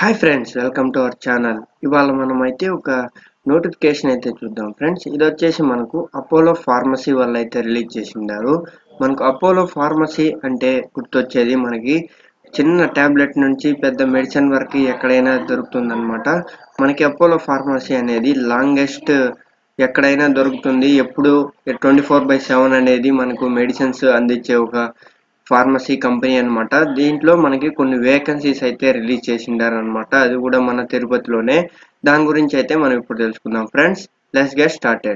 hi friends welcome to our channel ఇవాళ మనం అయితే ఒక నోటిఫికేషన్ అయితే చూద్దాం ఫ్రెండ్స్ ఇది వచ్చేసి మనకు అపోలో ఫార్మసీ వాళ్ళు అయితే రిలీజ్ చేసిండారు మనకు అపోలో ఫార్మసీ అంటే గుర్తొచ్చేది మనకి చిన్న ట్యాబ్లెట్ నుంచి పెద్ద మెడిసిన్ వరకు ఎక్కడైనా దొరుకుతుందన్నమాట మనకి అపోలో ఫార్మసీ అనేది లాంగెస్ట్ ఎక్కడైనా దొరుకుతుంది ఎప్పుడు ట్వంటీ ఫోర్ బై సెవెన్ అనేది మనకు మెడిసిన్స్ అందించే ఒక ఫార్మసీ కంపెనీ అన్నమాట దీంట్లో మనకి కొన్ని వేకెన్సీస్ అయితే రిలీజ్ చేసిండారు అనమాట అది కూడా మన తిరుపతిలోనే దాని గురించి అయితే మనం ఇప్పుడు తెలుసుకుందాం friends let's get started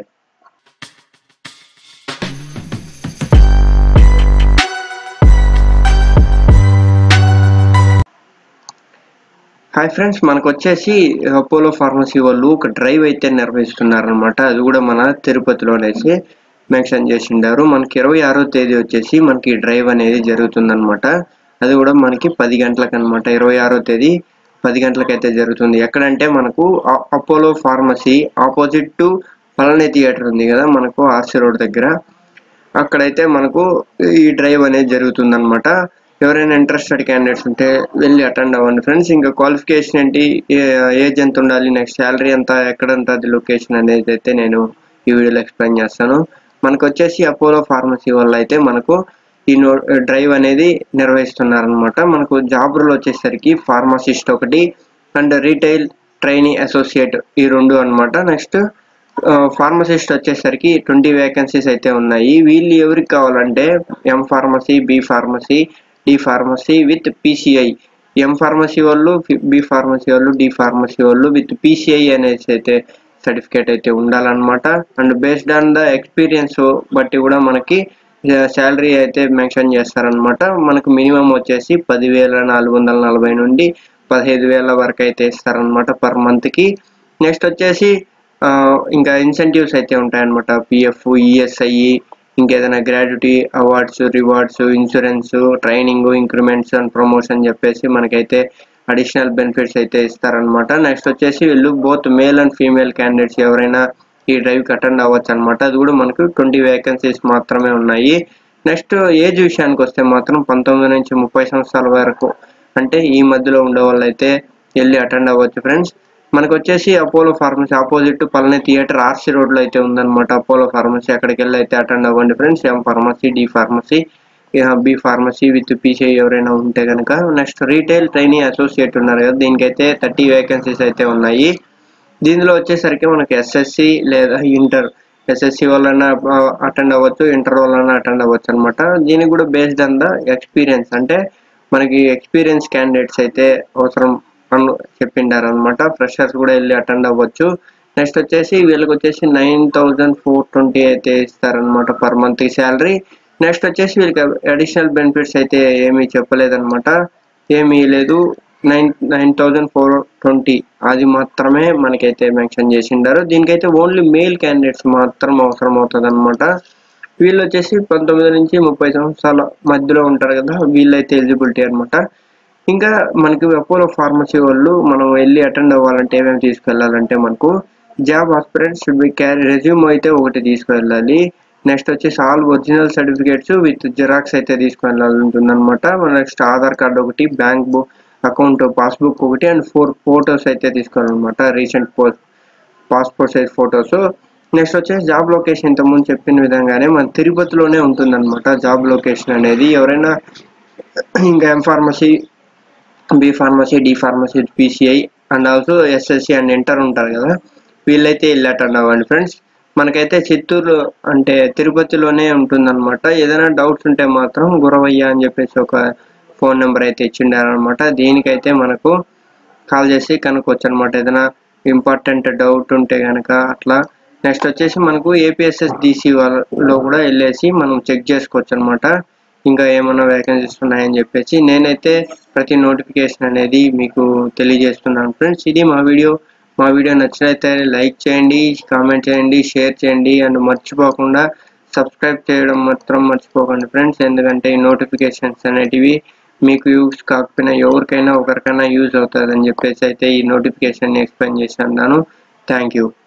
hi friends మనకు వచ్చేసి అపోలో ఫార్మసీ వాళ్ళు ఒక డ్రైవ్ అయితే నిర్వహిస్తున్నారు అనమాట అది కూడా మన తిరుపతిలోనేసి మెన్షన్ చేసిండారు మనకి ఇరవై ఆరో తేదీ వచ్చేసి మనకి డ్రైవ్ అనేది జరుగుతుందన్నమాట అది కూడా మనకి పది గంటలకు అనమాట ఇరవై ఆరో తేదీ పది గంటలకైతే జరుగుతుంది ఎక్కడంటే మనకు అ- Apollo pharmacy opposite to Palani theatre ఉంది కదా మనకు ఆర్సీ రోడ్ దగ్గర అక్కడైతే మనకు ఈ డ్రైవ్ అనేది జరుగుతుందన్నమాట ఎవరైనా ఇంట్రెస్టెడ్ క్యాండిడేట్స్ ఉంటే వెళ్ళి అటెండ్ అవ్వండి ఫ్రెండ్స్ ఇంకా క్వాలిఫికేషన్ ఏంటి ఏ- ఏజ్ ఎంత ఉండాలి నెక్స్ట్ శాలరీ ఎంత ఎక్కడ ఉంటుంది లొకేషన్ అనేది అయితే నేను ఈ వీడియోలో ఎక్స్ప్లెయిన్ చేస్తాను మనకు వచ్చేసి అపోలో ఫార్మసీ వల్ల అయితే మనకు ఈ నో డ్రైవ్ అనేది నిర్వహిస్తున్నారనమాట మనకు జాబ్ రోల్ వచ్చేసరికి ఫార్మసిస్ట్ ఒకటి అండ్ రీటైల్ ట్రైనీ అసోసియేట్ ఈ రెండు అన్నమాట నెక్స్ట్ ఫార్మసిస్ట్ వచ్చేసరికి ట్వంటీ వేకెన్సీస్ అయితే ఉన్నాయి వీళ్ళు ఎవరికి కావాలంటే M pharmacy B pharmacy D pharmacy with PCI M pharmacy వాళ్ళు బి ఫార్మసీ వాళ్ళు డి ఫార్మసీ వాళ్ళు విత్ పీసీఐ అనేసి అయితే సర్టిఫికేట్ అయితే ఉండాలన్నమాట and based on the experience బట్టి కూడా మనకి శాలరీ అయితే మెన్షన్ చేస్తారనమాట మనకు మినిమం వచ్చేసి పదివేల నాలుగు వందల నలభై నుండి పదిహేను వేల వరకు అయితే ఇస్తారనమాట పర్ మంత్కి నెక్స్ట్ వచ్చేసి ఆ, ఇంకా ఇన్సెంటివ్స్ అయితే ఉంటాయన్నమాట పిఎఫ్ ఈఎస్ఐ ఇంకేదైనా gratuity awards rewards insurance training increments and promotion చెప్పేసి మనకైతే అడిషనల్ బెనిఫిట్స్ అయితే ఇస్తారనమాట నెక్స్ట్ వచ్చేసి వీళ్ళు both male and female candidates ఎవరైనా ఈ డ్రైవ్కి అటెండ్ అవ్వచ్చు అనమాట అది కూడా మనకు ట్వంటీ వేకెన్సీస్ మాత్రమే ఉన్నాయి నెక్స్ట్ ఏజ్ విషయానికి వస్తే మాత్రం పంతొమ్మిది నుంచి ముప్పై సంవత్సరాల వరకు అంటే ఈ మధ్యలో ఉండే వాళ్ళు అయితే వెళ్ళి అటెండ్ అవ్వచ్చు ఫ్రెండ్స్ మనకు వచ్చేసి Apollo pharmacy opposite Palani theatre RC రోడ్లో అయితే ఉందన్నమాట అపోలో ఫార్మసీ అక్కడికి వెళ్ళి అయితే అటెండ్ అవ్వండి friends M pharmacy D pharmacy B pharmacy with PC ఎవరైనా ఉంటే కనుక నెక్స్ట్ రీటైల్ ట్రైనీ అసోసియేట్ ఉన్నారు కదా దీనికైతే థర్టీ వేకెన్సీస్ అయితే ఉన్నాయి దీనిలో వచ్చేసరికి మనకి ఎస్ఎస్సి లేదా ఇంటర్ ఎస్ఎస్సి వల్లైనా అటెండ్ అవ్వచ్చు ఇంటర్ వల్లైనా అటెండ్ అవ్వచ్చు అనమాట దీనికి కూడా బేస్డ్ ఆన్ ద ఎక్స్పీరియన్స్ అంటే మనకి ఎక్స్పీరియన్స్ క్యాండిడేట్స్ అయితే అవసరం అను చెప్పిండారు అనమాట ఫ్రెషర్స్ కూడా వెళ్ళి అటెండ్ అవ్వచ్చు నెక్స్ట్ వచ్చేసి వీళ్ళకి వచ్చేసి నైన్ థౌజండ్ ఫోర్ ట్వంటీ అయితే ఇస్తారనమాట పర్ మంత్ శాలరీ నెక్స్ట్ వచ్చేసి వీళ్ళకి అడిషనల్ బెనిఫిట్స్ అయితే ఏమీ చెప్పలేదన్నమాట ఏమీ లేదు nine nine thousand four twenty అది మాత్రమే మనకైతే మెన్షన్ చేసిండారు దీనికైతే ఓన్లీ మేల్ క్యాండిడేట్స్ మాత్రం అవసరం అవుతుంది అనమాట వీళ్ళు వచ్చేసి పంతొమ్మిది నుంచి ముప్పై సంవత్సరాల మధ్యలో ఉంటారు కదా వీళ్ళైతే ఎలిజిబిలిటీ అన్నమాట ఇంకా మనకి అపోలో ఫార్మసీ వాళ్ళు మనం వెళ్ళి అటెండ్ అవ్వాలంటే ఏమేమి తీసుకెళ్ళాలంటే మనకు job aspirant should be carry resume అయితే ఒకటి తీసుకువెళ్ళాలి నెక్స్ట్ వచ్చేసి all original certificates with xerox అయితే తీసుకువెళ్ళాలి ఉంటుంది అనమాట నెక్స్ట్ ఆధార్ కార్డ్ ఒకటి బ్యాంక్ బుక్ అకౌంట్ పాస్బుక్ ఒకటి అండ్ ఫోర్ ఫోటోస్ అయితే తీసుకోవాలన్నమాట recent post passport size photos next వచ్చేసి జాబ్ లొకేషన్ ఇంతకుముందు చెప్పిన విధంగానే మన తిరుపతిలోనే ఉంటుందన్నమాట జాబ్ లొకేషన్ అనేది ఎవరైనా ఇంకా M pharmacy B pharmacy D pharmacy PCI and also SSC and inter ఉంటారు కదా వీళ్ళైతే వెళ్ళి అటెండ్ అవ్వండి ఫ్రెండ్స్ మనకైతే చిత్తూరు అంటే తిరుపతిలోనే ఉంటుందన్నమాట ఏదైనా డౌట్స్ ఉంటే మాత్రం గురవయ్య అని చెప్పేసి ఒక ఫోన్ నెంబర్ అయితే ఇచ్చిండారనమాట దీనికైతే మనకు కాల్ చేసి కనుక్కోవచ్చు అనమాట ఏదైనా ఇంపార్టెంట్ డౌట్ ఉంటే కనుక అట్లా నెక్స్ట్ వచ్చేసి మనకు ఏపీఎస్ఎస్ డిసి వాళ్ళలో కూడా వెళ్ళేసి మనం చెక్ చేసుకోవచ్చు అనమాట ఇంకా ఏమైనా వేకెన్సీస్ ఉన్నాయని చెప్పేసి నేనైతే ప్రతి నోటిఫికేషన్ అనేది మీకు తెలియజేస్తున్నాను ఫ్రెండ్స్ ఇది మా వీడియో మా వీడియో నచ్చినట్లయితే లైక్ చేయండి కామెంట్ చేయండి షేర్ చేయండి అండ్ మర్చిపోకుండా సబ్స్క్రైబ్ చేయడం మాత్రం మర్చిపోకండి ఫ్రెండ్స్ ఎందుకంటే ఈ నోటిఫికేషన్స్ అనేటివి మీకు యూస్ కాకపోయినా ఎవరికైనా ఒకరికైనా యూజ్ అవుతుందని చెప్పేసి అయితే ఈ నోటిఫికేషన్ ఎక్స్ప్లెయిన్ చేసి అన్నాను థ్యాంక్ యూ